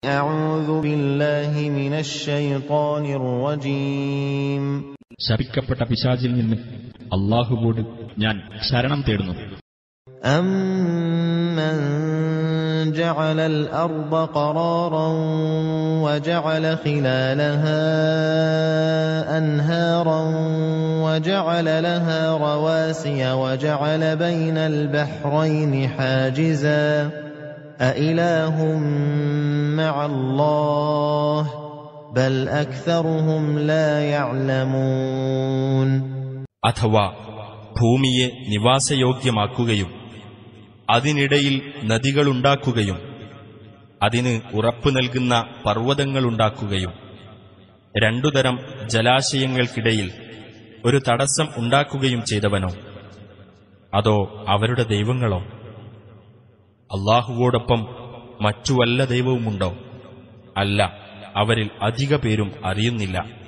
أعوذ بالله من الشيطان الرجيم ശപിക്കപ്പെട്ട പിശാചിൽ നിന്ന് അള്ളാഹുവോട് ഞാൻ ശരണം തേടുന്നു أَمَّن جَعَلَ الْأَرْضَ قَرَارًا وَجَعَلَ خِلَالَهَا أَنْهَارًا وَجَعَلَ لَهَا رَوَاسِيَ وَجَعَلَ بَيْنَ الْبَحْرَيْنِ حَاجِزًا أَإِلَٰهٌ مَّعَ اللَّهِ ۚ بَلْ أَكْثَرُهُمْ لَا يَعْلَمُونَ അഥവാ ഭൂമിയെ നിവാസയോഗ്യമാക്കുകയും അതിനിടയിൽ നദികളുണ്ടാക്കുകയും അതിന് ഉറപ്പു നൽകുന്ന പർവ്വതങ്ങളുണ്ടാക്കുകയും രണ്ടുതരം ജലാശയങ്ങൾക്കിടയിൽ ഒരു തടസ്സം ഉണ്ടാക്കുകയും ചെയ്തവനോ അതോ അവരുടെ ദൈവങ്ങളോ അള്ളാഹുവോടൊപ്പം മറ്റു വല്ല ദൈവവുമുണ്ടോ അല്ല അവരിൽ അധിക പേരും അറിയുന്നില്ല